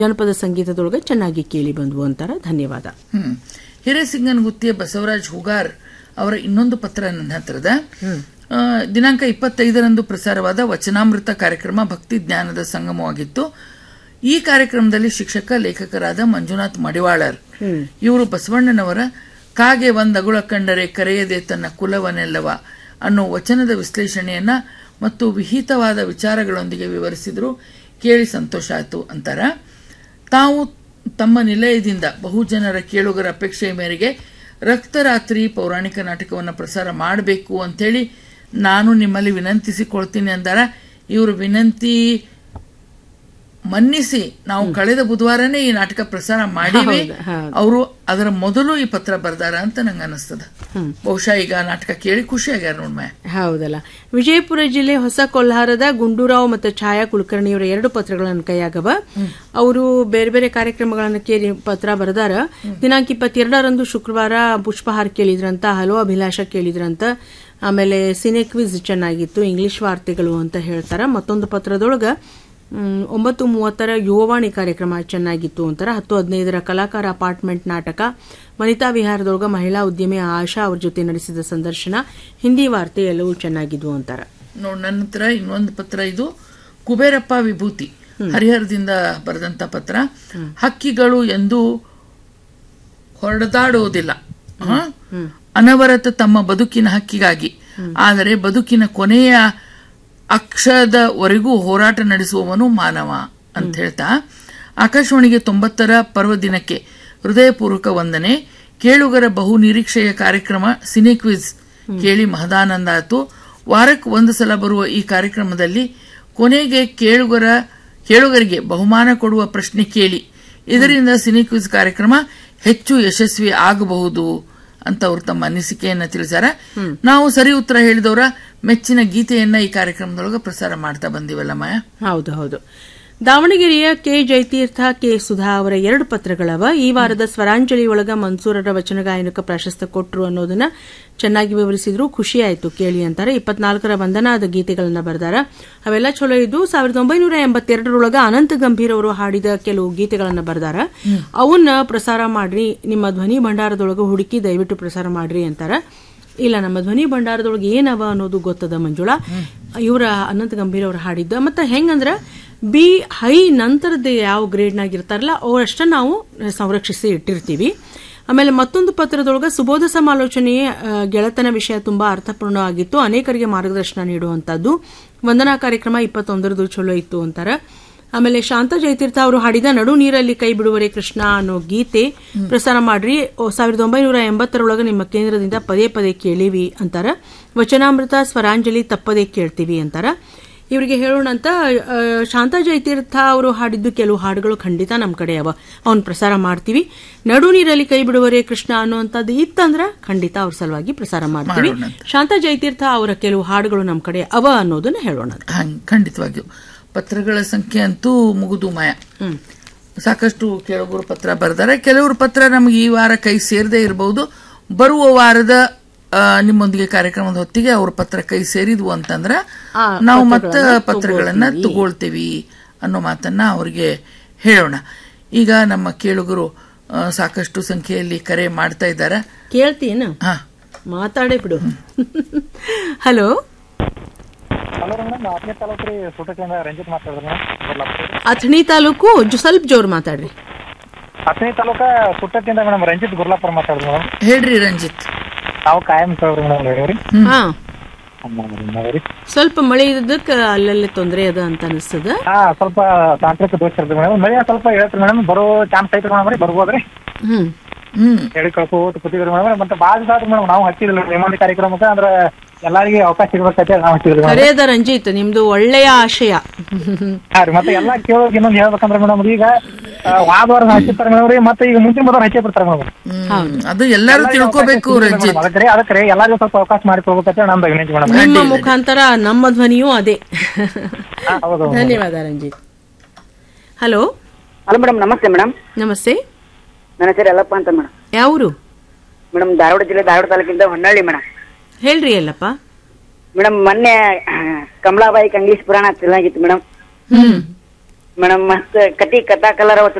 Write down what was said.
ಜನಪದ ಸಂಗೀತದೊಳಗೆ ಚೆನ್ನಾಗಿ ಕೇಳಿ ಬಂದ್ವು ಅಂತಾರ ಧನ್ಯವಾದ ಹ್ಮ್ ಹಿರೇಸಿಂಗನಗುತ್ತಿಯ ಬಸವರಾಜ್ ಹುಗಾರ್ ಅವರ ಇನ್ನೊಂದು ಪತ್ರ ನನ್ನ ಹತ್ರದ ಆ, ದಿನಾಂಕ ಇಪ್ಪತ್ತೈದರಂದು ಪ್ರಸಾರವಾದ ವಚನಾಮೃತ ಕಾರ್ಯಕ್ರಮ ಭಕ್ತಿ ಜ್ಞಾನದ ಸಂಗಮವಾಗಿತ್ತು ಈ ಕಾರ್ಯಕ್ರಮದಲ್ಲಿ ಶಿಕ್ಷಕ ಲೇಖಕರಾದ ಮಂಜುನಾಥ್ ಮಡಿವಾಳರ್ ಇವರು ಬಸವಣ್ಣನವರ ಕಾಗೆ ಒಂದಗುಳ ಕಂಡರೆ ಕರೆಯದೆ ತನ್ನ ಕುಲವನ್ನೆಲ್ಲವ ಅನ್ನೋ ವಚನದ ವಿಶ್ಲೇಷಣೆಯನ್ನ ಮತ್ತು ವಿಹಿತವಾದ ವಿಚಾರಗಳೊಂದಿಗೆ ವಿವರಿಸಿದ್ರು ಕೇಳಿ ಸಂತೋಷ ಆಯ್ತು ಅಂತಾರ ತಾವು ತಮ್ಮ ನಿಲಯದಿಂದ ಬಹುಜನರ ಕೇಳುಗರ ಅಪೇಕ್ಷೆಯ ಮೇರೆಗೆ ರಕ್ತರಾತ್ರಿ ಪೌರಾಣಿಕ ನಾಟಕವನ್ನು ಪ್ರಸಾರ ಮಾಡಬೇಕು ಅಂತೇಳಿ ನಾನು ನಿಮ್ಮಲ್ಲಿ ವಿನಂತಿಸಿಕೊಳ್ತೀನಿ ಅಂದಾರ ಇವರು ವಿನಂತಿ ಮನ್ನಿಸಿ ನಾವು ಕಳೆದ ಬುಧವಾರನೇ ಈ ನಾಟಕ ಪ್ರಸಾರ ಮಾಡಿವಿ ಹೌದು, ಹೌದು. ಅವರು ಅದರ ಮೊದಲು ಈ ಪತ್ರ ಬರ್ದಾರ ಅಂತ ನಂಗೆ ಅನಿಸ್ತದ ಬಹುಶಃ ಈಗ ನಾಟಕ ಕೇಳಿ ಖುಷಿ ಆಗ್ಯಾರ ನೋಡ್ಮೆ ಹೌದಲ್ಲ ವಿಜಯಪುರ ಜಿಲ್ಲೆ ಹೊಸ ಕೊಲ್ಹಾರದ ಗುಂಡೂರಾವ್ ಮತ್ತು ಛಾಯಾ ಕುಲಕರ್ಣಿಯವರ ಎರಡು ಪತ್ರಗಳನ್ನು ಕೈಯಾಗವ ಅವರು ಬೇರೆ ಬೇರೆ ಕಾರ್ಯಕ್ರಮಗಳನ್ನು ಕೇಳಿ ಪತ್ರ ಬರೆದಾರ ದಿನಾಂಕ ಇಪ್ಪತ್ತೆರಡರಂದು ಶುಕ್ರವಾರ ಪುಷ್ಪಹಾರ ಕೇಳಿದ್ರಂತ ಹಲೋ ಅಭಿಲಾಷ ಕೇಳಿದ್ರಂತ ಆಮೇಲೆ ಸಿನೆ ಕ್ವಿಜ್ ಚೆನ್ನಾಗಿತ್ತು ಇಂಗ್ಲಿಷ್ ವಾರ್ತೆಗಳು ಅಂತ ಹೇಳ್ತಾರ ಮತ್ತೊಂದು ಪತ್ರದೊಳಗ ಮ್, ಒಂಬತ್ತು ಮೂವತ್ತರ ಯುವವಾಣಿ ಕಾರ್ಯಕ್ರಮ ಚೆನ್ನಾಗಿತ್ತು ಅಂತಾರ ಹತ್ತು ಹದಿನೈದರ ಕಲಾಕಾರ ಅಪಾರ್ಟ್ಮೆಂಟ್ ನಾಟಕ ವನಿತಾ ವಿಹಾರದೊಳಗ ಮಹಿಳಾ ಉದ್ಯಮಿ ಆಶಾ ಅವ್ರ ಜೊತೆ ನಡೆಸಿದ ಸಂದರ್ಶನ ಹಿಂದಿ ವಾರ್ತೆ ಎಲ್ಲವೂ ಚೆನ್ನಾಗಿದ್ವು ಅಂತಾರ ನೋಡ್ ನನ್ನ ಹತ್ರ ಇನ್ನೊಂದು ಪತ್ರ ಇದು ಕುಬೇರಪ್ಪ ವಿಭೂತಿ ಹರಿಹರದಿಂದ ಬರೆದಂತ ಪತ್ರ ಹಕ್ಕಿಗಳು ಎಂದು ಹೊಡೆದಾಡುವುದಿಲ್ಲ ಹ? ಅನವರತ ತಮ್ಮ ಬದುಕಿನ ಹಕ್ಕಿಗಾಗಿ ಆದರೆ ಬದುಕಿನ ಕೊನೆಯ ಅಕ್ಷದವರೆಗೂ ಹೋರಾಟ ನಡೆಸುವವನು ಮಾನವ ಅಂತ ಹೇಳ್ತಾ ಆಕಾಶವಾಣಿಗೆ ತೊಂಬತ್ತರ ಪರ್ವದಿನಕ್ಕೆ ಹೃದಯಪೂರ್ವಕ ವಂದನೆ ಕೇಳುಗರ ಬಹು ನಿರೀಕ್ಷೆಯ ಕಾರ್ಯಕ್ರಮ ಸಿನಿ ಕ್ವಿಜ್ ಕೇಳಿ ಮಹದಾನಂದ ಆಯ್ತು ವಾರಕ್ಕೆ ಒಂದು ಸಲ ಬರುವ ಈ ಕಾರ್ಯಕ್ರಮದಲ್ಲಿ ಕೊನೆಗೆ ಕೇಳುಗರ ಕೇಳುಗರಿಗೆ ಬಹುಮಾನ ಕೊಡುವ ಪ್ರಶ್ನೆ ಕೇಳಿ ಇದರಿಂದ ಸಿನಿ ಕ್ವಿಜ್ ಕಾರ್ಯಕ್ರಮ ಹೆಚ್ಚು ಯಶಸ್ವಿ ಆಗಬಹುದು ಅಂತ ಅವರು ತಮ್ಮ ಅನಿಸಿಕೆಯನ್ನ ತಿಳಿಸಾರ ನಾವು ಸರಿ ಉತ್ತರ ಹೇಳಿದವರ ಮೆಚ್ಚಿನ ಗೀತೆಯನ್ನ ಈ ಕಾರ್ಯಕ್ರಮದೊಳಗೆ ಪ್ರಸಾರ ಮಾಡ್ತಾ ಬಂದಿವಲ್ಲ ಮಾಯ ಹೌದು ಹೌದು ದಾವಣಗೆರೆಯ ಕೆ ಜಯತೀರ್ಥ ಕೆ ಸುಧಾ ಅವರ ಎರಡು ಪತ್ರಗಳವ ಈ ವಾರದ ಸ್ವರಾಂಜಲಿ ಒಳಗ ಮನ್ಸೂರರ ವಚನ ಗಾಯನಕ ಪ್ರಶಸ್ತಿ ಕೊಟ್ರು ಅನ್ನೋದನ್ನ ಚೆನ್ನಾಗಿ ವಿವರಿಸಿದ್ರು ಖುಷಿ ಆಯ್ತು ಕೇಳಿ ಅಂತಾರೆ ಇಪ್ಪತ್ನಾಲ್ಕರ ವಂದನಾದ ಗೀತೆಗಳನ್ನ ಬರೆದಾರ ಅವೆಲ್ಲ ಚಲೋ ಇದ್ದು ಸಾವಿರದ ಒಂಬೈನೂರ ಎಂಬತ್ತೆರಡರೊಳಗ ಅನಂತ ಗಂಭೀರ್ ಅವರು ಹಾಡಿದ ಕೆಲವು ಗೀತೆಗಳನ್ನ ಬರೆದಾರ ಅವನ್ನ ಪ್ರಸಾರ ಮಾಡ್ರಿ ನಿಮ್ಮ ಧ್ವನಿ ಭಂಡಾರದೊಳಗ ಹುಡುಕಿ ದಯವಿಟ್ಟು ಪ್ರಸಾರ ಮಾಡ್ರಿ ಅಂತಾರ ಇಲ್ಲ ನಮ್ಮ ಧ್ವನಿ ಭಂಡಾರದೊಳಗೆ ಏನವ ಅನ್ನೋದು ಗೊತ್ತದ ಮಂಜುಳಾ ಇವರ ಅನಂತ ಗಂಭೀರ್ ಅವ್ರು ಹಾಡಿದ್ದ ಮತ್ತೆ ಹೆಂಗಂದ್ರ ಬಿ ಹೈ ನಂತರದ ಯಾವ ಗ್ರೇಡ್ನಾಗ ಇರ್ತಾರಲ್ಲ ಅವರಷ್ಟ ನಾವು ಸಂರಕ್ಷಿಸಿ ಇಟ್ಟಿರ್ತೀವಿ ಆಮೇಲೆ ಮತ್ತೊಂದು ಪತ್ರದೊಳಗೆ ಸುಬೋಧ ಸಮಾಲೋಚನೆಯೇ ಆ, ಗೆಳೆತನ ವಿಷಯ ತುಂಬಾ ಅರ್ಥಪೂರ್ಣ ಆಗಿತ್ತು ಅನೇಕರಿಗೆ ಮಾರ್ಗದರ್ಶನ ನೀಡುವಂತದ್ದು ವಂದನಾ ಕಾರ್ಯಕ್ರಮ ಇಪ್ಪತ್ತೊಂದರದು ಚಲೋ ಇತ್ತು ಅಂತಾರ ಆಮೇಲೆ ಶಾಂತ ಜಯತೀರ್ಥ ಅವರು ಹಾಡಿದ ನಡು ನೀರಲ್ಲಿ ಕೈ ಬಿಡುವರೆ ಕೃಷ್ಣ ಅನ್ನೋ ಗೀತೆ ಪ್ರಸಾರ ಮಾಡ್ರಿ ಓ, ಸಾವಿರದ ಒಂಬೈನೂರ ಎಂಬತ್ತರೊಳಗೆ ನಿಮ್ಮ ಕೇಂದ್ರದಿಂದ ಪದೇ ಪದೇ ಕೇಳಿವಿ ಅಂತಾರ ವಚನಾಮೃತ ಸ್ವರಾಂಜಲಿ ತಪ್ಪದೇ ಕೇಳ್ತೀವಿ ಅಂತಾರ ಇವರಿಗೆ ಹೇಳೋಣ ಅಂತ ಆ, ಶಾಂತ ಜಯತೀರ್ಥ ಅವರು ಹಾಡಿದ್ದು ಕೆಲವು ಹಾಡುಗಳು ಖಂಡಿತ ನಮ್ಮ ಕಡೆ ಅವ ಅವನ್ ಪ್ರಸಾರ ಮಾಡ್ತೀವಿ ನಡು ನೀರಲ್ಲಿ ಕೈ ಬಿಡುವರೆ ಕೃಷ್ಣ ಅನ್ನುವಂಥದ್ದು ಇತ್ತಂದ್ರ ಖಂಡಿತ ಅವ್ರ ಸಲುವಾಗಿ ಪ್ರಸಾರ ಮಾಡ್ತೀವಿ ಶಾಂತ ಜಯತೀರ್ಥ ಅವರ ಕೆಲವು ಹಾಡುಗಳು ನಮ್ಮ ಕಡೆ ಅವ ಅನ್ನೋದನ್ನ ಹೇಳೋಣ ಹಂಗ್ ಖಂಡಿತವಾಗಿಯೂ ಪತ್ರಗಳ ಸಂಖ್ಯೆ ಅಂತೂ ಮುಗುದು ಮಾಯ ಸಾಕಷ್ಟು ಕೆಲವರು ಪತ್ರ ಬರೆದಾರೆ ಕೆಲವರು ಪತ್ರ ನಮಗೆ ಈ ವಾರ ಕೈ ಸೇರದೇ ಇರಬಹುದು ಬರುವ ವಾರದ ಆ, ನಿಮ್ಮೊಂದಿಗೆ ಕಾರ್ಯಕ್ರಮದ ಹೊತ್ತಿಗೆ ಅವ್ರ ಪತ್ರ ಕೈ ಸೇರಿದ್ವು ಅಂತಂದ್ರ ಆ, ನಾವು ಮತ್ತೆ ಪತ್ರಗಳನ್ನ ತಗೊಳ್ತೀವಿ ಅನ್ನೋ ಮಾತನ್ನ ಅವ್ರಿಗೆ ಹೇಳೋಣ ಈಗ ನಮ್ಮ ಕೇಳುಗರು ಆ, ಸಾಕಷ್ಟು ಸಂಖ್ಯೆಯಲ್ಲಿ ಕರೆ ಮಾಡ್ತಾ ಇದ್ದಾರೆ ಕೇಳ್ತೀನ ಹಾ ಮಾತಾಡೇ ಬಿಡು ಹಲೋ ಹಲೋ ಮೇಡಮ್ ಹತ್ತನೇ ತಾಲೂಕು ರೀ ಸೂಟಕಿಂದ ರಂಜಿತ್ ಮಾತಾಡಿದ್ರು ಮೇಡಮ್ ಅಥಣಿ ತಾಲೂಕು ಜೊ- ಸ್ವಲ್ಪ ಜೋರ್ ಮಾತಾಡ್ರಿ ಹತ್ತನೇ ತಾಲೂಕ ಸುಟ್ಟಕ್ಕಿಂದ ಮೇಡಮ್ ರಂಜಿತ್ ಗುರ್ಲಾಪುರ ಮಾತಾಡಿದ್ರು ಮೇಡಮ್ ಹೇಳ್ರಿ ರಂಜಿತ್ ನಾವು ಕಾಯಂ ಸೌರಿ ಮೇಡಮ್ ಹೇಳಿವ್ರಿ ಹಾ ರೀ ಸ್ವಲ್ಪ ಮಳೆ ಇದ್ದಕ್ಕೆ ಅಲ್ಲಲ್ಲೇ ತೊಂದರೆ ಅದ ಅಂತ ಅನಿಸ್ತದ ಹಾ ಸ್ವಲ್ಪ ತಾಂತ್ರಿಕ ದೋಷ ಇರ್ತದೆ ಮೇಡಮ್ ಮಳೆ ಸ್ವಲ್ಪ ಹೇಳ್ತೀರಿ ಮೇಡಮ್ ಬರೋ ಚಾನ್ಸ್ ಐತ್ರಿ ಮೇಡಮ್ ರೀ ಬರ್ಬೋದ್ರಿ ಹ್ಮ್ ಹ್ಮ್ ಹೇಳಿ ಕಳ್ಕೋತ ಕೂತಿದ್ರಿ ಮೇಡಮ್ ಮತ್ತೆ ಭಾಳ ದಿವಸ ಆದ್ರಿ ಮೇಡಮ್ ನಾವು ಹಚ್ಚಿದಿಲ್ಲ ನೇಮಂದಿ ಕಾರ್ಯಕ್ರಮಕ್ಕೆ ಅಂದ್ರೆ ಎಲ್ಲಾರಿಗೆ ಅವಕಾಶ ಸಿಗ್ಬೇಕಂತ ನಾವು ಹಚ್ಚಿದ್ರಿ ಮೇಡಮ್ ಕರೆಯದ ರಂಜಿತ್ ನಿಮ್ದು ಒಳ್ಳೆಯ ಆಶಯ ಹಾ ರೀ ಮತ್ತೆ ಎಲ್ಲಾ ಕೇಳೋಕೆ ಇನ್ನೊಂದು ಹೇಳ್ಬೇಕಂದ್ರೆ ಮೇಡಮ್ ಈಗ ಆ, ವಾದ ವಾರ ಹಚ್ಚಿರ್ತಾರೆ ಮೇಡಮ್ ರೀ ಮತ್ತೆ ಈಗ ಮುಂಚಿನ ಮೊದಲು ಹಚ್ಚೇ ಬಿಡ್ತಾರೆ ಮೇಡಮ್ ಹ್ಮ್. ಅದು ಎಲ್ಲರೂ ತಿಳ್ಕೋಬೇಕು ರಂಜಿತ್ ಅದಕ್ಕೆ ಅದಕ್ಕೆ ಎಲ್ಲಾರಿಗೂ ಸ್ವಲ್ಪ ಅವಕಾಶ ಮಾಡಿಕೊಡ್ಬೇಕಂತ ನಮ್ದು ವಿನಂತಿ ಮೇಡಮ್ ನಿಮ್ಮ ಮುಖಾಂತರ ನಮ್ಮ ಧ್ವನಿಯೂ ಅದೇ ಹಾ, ಹೌದು ಧನ್ಯವಾದ ರಂಜಿತ್ ಹಲೋ ಹಲೋ ಮೇಡಮ್ ನಮಸ್ತೆ ಮೇಡಮ್ ನಮಸ್ತೆ ನನ್ನ ಹೆಸರು ಯಲ್ಲಪ್ಪ ಅಂತ ಮೇಡಮ್ ಯಾವರು ಮೇಡಮ್ ಧಾರವಾಡ ಜಿಲ್ಲೆ ಧಾರವಾಡ ತಾಲೂಕಿಂದ ಹೊನ್ನಳ್ಳಿ ಮೇಡಮ್ ಹೇಳ್ರಿ ಎಲ್ಲಪ್ಪ ಮೇಡಮ್ ಮೊನ್ನೆ ಕಮಲಾಬಾಯಿ ಕಂಗ್ಲೀಷ್ ಪುರಾಣ ಚೆನ್ನಾಗಿತ್ತು ಮೇಡಮ್ ಹ್ಮ್ ಮೇಡಮ್ ಮತ್ತ ಕತಿ ಕಥಾ ಕಲರ